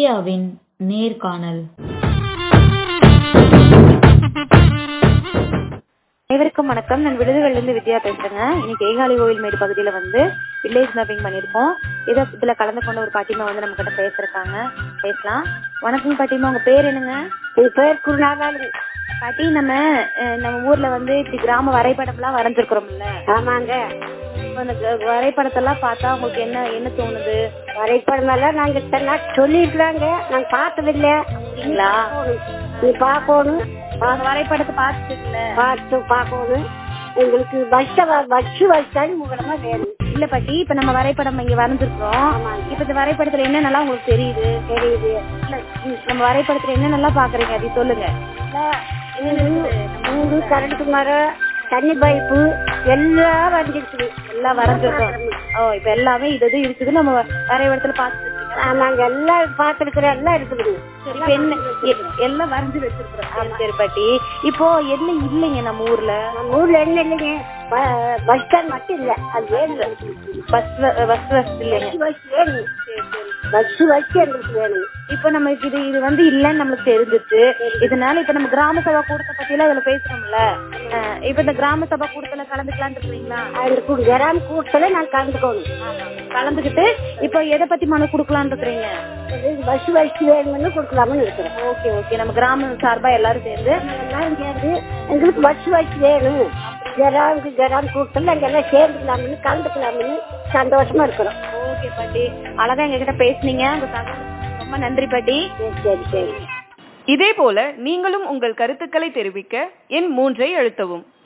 வித்யாவின் நேர்காணல் அனைவருக்கும் வணக்கம் நான் விடுதிகளிலிருந்து வித்யா பேசுறேங்க இன்னைக்கு ஏகாலி கோவில் மேடு பகுதியில வந்து வில்லேஜ் மேப்பிங் பண்ணிருக்கோம் இத இதுல கலந்து கொண்ட ஒரு பாட்டிமா வந்து நம்ம கிட்ட பேசிருக்காங்க பேசலாம் வணக்கம் பாட்டிமா உங்க பேர் என்னங்க என் பேர் குருநாதாளி பாட்டி நம்ம அஹ், நம்ம ஊர்ல வந்து இப்படி கிராம வரைபடம் எல்லாம் வரைஞ்சிருக்கிறோம்ல ஆமாங்க இப்ப அந்த க- வரைபடத்தெல்லாம் பார்த்தா உங்களுக்கு என்ன என்ன தோணுது வரைபடம் எல்லாம் நாங்க இத்தனை நாள் சொல்லிருக்காங்க நாங்க பார்த்ததில்ல அப்படிங்களா நீ பார்க்கணும் அந்த வரைபடத்தை பார்த்துட்டுல பார்த்து பார்க்கணும் எங்களுக்கு பஸ் பஸ் வச்சாலும் மூலமா வேணும் இல்ல பாட்டி இப்ப நம்ம வரைபடம் இங்க வரைஞ்சிருக்கிறோம் இப்ப இந்த வரைபடத்துல என்னென்னலாம் உங்களுக்கு தெரியுது தெரியுது இல்ல, ம், நம்ம வரைபடத்துல என்னென்னலாம் பாக்குறீங்க அது சொல்லுங்க மூணு கரண்ட் மரம் தண்ணி பைப்பு எல்லாம் வந்துருக்குது எல்லாம் வரைஞ்சிருக்கோம் ஓ இப்ப எல்லாமே இது இது இருக்குது நம்ம வரைபடத்துல பாத்துட்டு நாங்க எல்லாம் பார்த்துருக்கிறோம் எல்லாம் இருக்குதுங்க இப்ப என்ன எ- எல்லாம் வரைஞ்சு வச்சிருக்கிறோம் சரி, சரி பாட்டி இப்போ என்ன இல்லைங்க நம்ம ஊர்ல நம்ம ஊர்ல என்ன இல்லைங்க பஸ் ஸ்டாண்ட் மட்டும் இல்ல அது வேணும் பஸ் பஸ் வசதி இல்லைங்க பஸ் வேணும் பஸ் வச்சு எங்களுக்கு வேணும் இப்போ நம்ம இது இது வந்து இல்லன்னு நம்மளுக்கு தெரிஞ்சிச்சு இதனால இப்ப நம்ம கிராம சபா கூட்டத்தை பத்தி எல்லாம் இதுல பேசுறோம்ல அஹ், இப்ப இந்த கிராம சபா கூட்டத்துல கலந்துக்கலாம் இருக்கீங்களா அந்த கிராம கூட்டத்துல நான் கலந்துக்கணும் கலந்துக்கிட்டு இப்போ எதை பத்தி மனு குடுக்கலாம்னு இருக்கிறீங்க பஸ் வச்சு வேணும்னு கொடுக்கலாம்னு இருக்கிறேன் ஓகே ஓகே நம்ம கிராம சார்பா எல்லாரும் சேர்ந்து எல்லாம் சேர்ந்து எங்களுக்கு பஸ் வச்சு வேணும் ஜெராமுக்கு ஜெராம் கூட்டத்தில் நாங்கள் எல்லாம் சேர்ந்துக்கலாம்னு கலந்துக்கலாம்னு சந்தோஷமா இருக்கிறோம் ஓகே பாட்டி அழகா எங்க கிட்ட பேசுனீங்க உங்க தகவல் ரொம்ப நன்றி பாட்டி சரி சரி சரி இதேபோல நீங்களும் உங்கள் கருத்துக்களை தெரிவிக்க எண் மூன்றை அழுத்தவும்